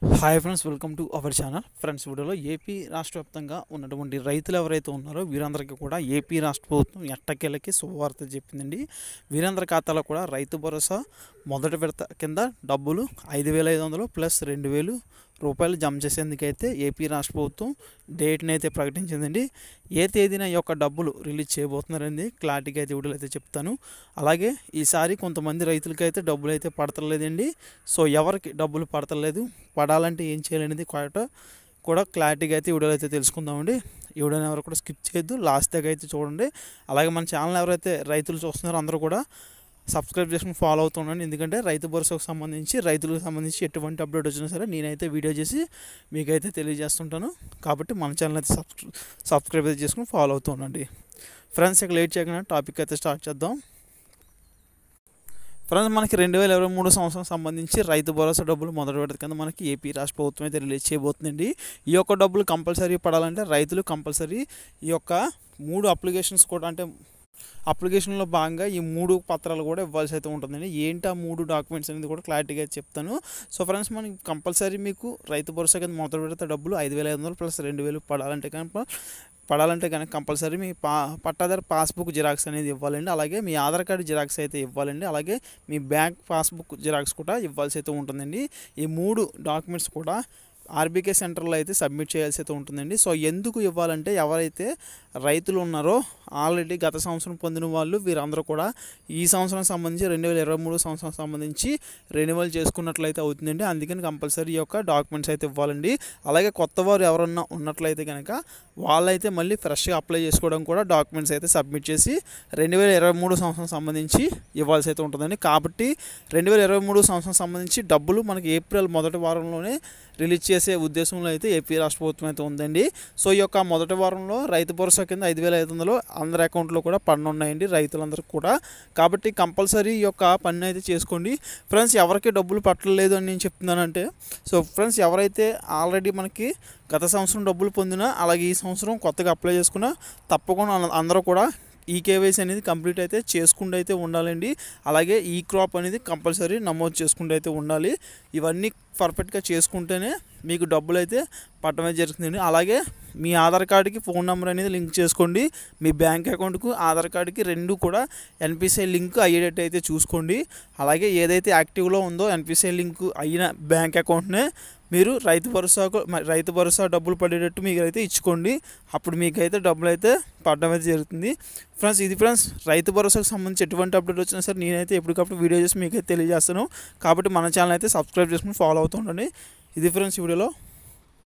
hi friends welcome to our channel friends వీడియోలో AP రాష్ట్ర వ్యాప్తంగా ఉన్నటువంటి రైతులు ఎవరైతే ఉన్నారో వీరందరికీ కూడా ఏపీ రాష్ట్ర ప్రభుత్వం ఎట్టకేలకి శుభవార్త చెప్పిందండి వీరందరి ఖాతాలో కూడా రైతు భరోసా మొదటి విడత కింద డబ్బులు ఐదు వేల ఐదు వందలు ప్లస్ రెండు వేలు రూపాయలు జమ చేసేందుకైతే ఏపీ రాష్ట్ర ప్రభుత్వం డేట్ని అయితే ప్రకటించిందండి ఏ తేదీన ఈ యొక్క డబ్బులు రిలీజ్ చేయబోతున్నారండి క్లారిటీగా అయితే వీడియోలో అయితే చెప్తాను అలాగే ఈసారి కొంతమంది రైతులకి అయితే డబ్బులు అయితే పడతలేదండి సో ఎవరికి డబ్బులు పడతలేదు పడాలంటే ఏం చేయాలనేది కొరట కూడా క్లారిటీగా అయితే ఈ వీడియోలో అయితే తెలుసుకుందామండి ఈ వీడియోని ఎవరు కూడా స్కిప్ చేయొద్దు లాస్ట్ దాకా అయితే చూడండి అలాగే మన ఛానల్ ఎవరైతే రైతులు చూస్తున్నారో అందరూ కూడా సబ్స్క్రైబ్ చేసుకుని ఫాలో అవుతుండండి ఎందుకంటే రైతు భరోసాకు సంబంధించి రైతులకు సంబంధించి ఎటువంటి అప్డేట్ వచ్చినా సరే నేనైతే వీడియో చేసి మీకైతే తెలియజేస్తుంటాను కాబట్టి మన ఛానల్ అయితే సబ్స్క్రై సబ్స్క్రైబ్ అయితే చేసుకుని ఫాలో అవుతూ ఉండండి ఫ్రెండ్స్ ఇక లేట్ చేయకుండా టాపిక్ అయితే స్టార్ట్ చేద్దాం ఫ్రెండ్స్ మనకి రెండు వేల ఇరవై మూడు సంవత్సరం సంబంధించి రైతు భరోసా డబ్బులు మొదటి విడత కింద మనకి ఏపీ రాష్ట్ర ప్రభుత్వం అయితే రిలీజ్ చేయబోతుందండి ఈ యొక్క డబ్బులు కంపల్సరీ పడాలంటే రైతులు కంపల్సరీ ఈ యొక్క మూడు అప్లికేషన్స్ కూడా అంటే అప్లికేషన్లో భాగంగా ఈ మూడు పత్రాలు కూడా ఇవ్వాల్సి అయితే ఉంటుందండి ఏంటి ఆ మూడు డాక్యుమెంట్స్ అనేది కూడా క్లారిటీగా చెప్తాను సో ఫ్రెండ్స్ మనకి కంపల్సరీ మీకు రైతు భరోసా కింద మొదటి విడత డబ్బులు ఐదు వేల ఐదు వందలు ప్లస్ రెండు వేలు పడాలంటే కనుక పడాలంటే కనుక కంపల్సరీ మీ పా పట్టాదారు పాస్బుక్ జిరాక్స్ అనేది ఇవ్వాలండి అలాగే మీ ఆధార్ కార్డు జిరాక్స్ అయితే ఇవ్వాలండి అలాగే మీ బ్యాంక్ పాస్బుక్ జిరాక్స్ కూడా ఇవ్వాల్సి అయితే ఉంటుందండి ఈ మూడు డాక్యుమెంట్స్ కూడా ఆర్బీకే సెంటర్లో అయితే సబ్మిట్ చేయాల్సి అయితే ఉంటుందండి సో ఎందుకు ఇవ్వాలంటే ఎవరైతే రైతులు ఉన్నారో ఆల్రెడీ గత సంవత్సరం పొందిన వాళ్ళు వీరందరూ కూడా ఈ సంవత్సరం సంబంధించి రెండు వేల ఇరవై మూడు సంవత్సరం సంబంధించి రెన్యువల్ చేసుకున్నట్లయితే అవుతుందండి అందుకని కంపల్సరీ ఈ యొక్క డాక్యుమెంట్స్ అయితే ఇవ్వాలండి అలాగే కొత్త వారు ఎవరన్నా ఉన్నట్లయితే కనుక వాళ్ళైతే మళ్ళీ ఫ్రెష్గా అప్లై చేసుకోవడం కూడా డాక్యుమెంట్స్ అయితే సబ్మిట్ చేసి రెండు వేల ఇరవై మూడు సంవత్సరం సంబంధించి ఇవ్వాల్సి అయితే ఉంటుందండి కాబట్టి రెండు వేల ఇరవై మూడు సంవత్సరం సంబంధించి డబ్బులు మనకి ఏప్రిల్ మొదటి వారంలోనే రిలీజ్ చేసే ఉద్దేశంలో అయితే ఏపీ రాష్ట్ర ప్రభుత్వం అయితే ఉందండి సో ఈ యొక్క మొదటి వారంలో రైతు భరోసా కింద ఐదు వేల ఐదు వందలు అందరి అకౌంట్లో కూడా పన్నున్నాయండి రైతులందరికీ కూడా కాబట్టి కంపల్సరీ ఈ యొక్క పన్ను అయితే చేసుకోండి ఫ్రెండ్స్ ఎవరికి డబ్బులు పట్టలేదు అని నేను చెప్తున్నానంటే సో ఫ్రెండ్స్ ఎవరైతే ఆల్రెడీ మనకి గత సంవత్సరం డబ్బులు పొందినా అలాగే ఈ సంవత్సరం కొత్తగా అప్లై చేసుకున్నా తప్పకుండా అందరూ కూడా ఈ కేవైసీ అనేది కంప్లీట్ అయితే చేసుకుంటూ అయితే ఉండాలండి అలాగే ఈ క్రాప్ అనేది కంపల్సరీ నమోదు చేసుకుంటూ అయితే ఉండాలి ఇవన్నీ పర్ఫెక్ట్గా చేసుకుంటేనే మీకు డబ్బులు అయితే పట్టమే జరుగుతుందండి అలాగే మీ ఆధార్ కార్డుకి ఫోన్ నెంబర్ అనేది లింక్ చేసుకోండి మీ బ్యాంక్ అకౌంట్కు ఆధార్ కార్డుకి రెండు కూడా ఎన్పిసిఐ లింక్ అయ్యేటట్టు అయితే చూసుకోండి అలాగే ఏదైతే యాక్టివ్లో ఉందో ఎన్పిసిఐ లింక్ అయిన బ్యాంక్ అకౌంట్నే మీరు రైతు భరోసాకు రైతు భరోసా డబ్బులు పడేటట్టు మీకు అయితే ఇచ్చుకోండి అప్పుడు మీకైతే డబ్బులు అయితే పడడం అయితే జరుగుతుంది ఫ్రెండ్స్ ఇది ఫ్రెండ్స్ రైతు భరోసాకు సంబంధించి ఎటువంటి అప్డేట్ వచ్చినా సరే నేనైతే ఎప్పటికప్పుడు వీడియో చేసి మీకైతే తెలియజేస్తాను కాబట్టి మన ఛానల్ అయితే సబ్స్క్రైబ్ చేసుకుని ఫాలో అవుతూ ఉండండి ఇది ఫ్రెండ్స్ ఈ వీడియోలో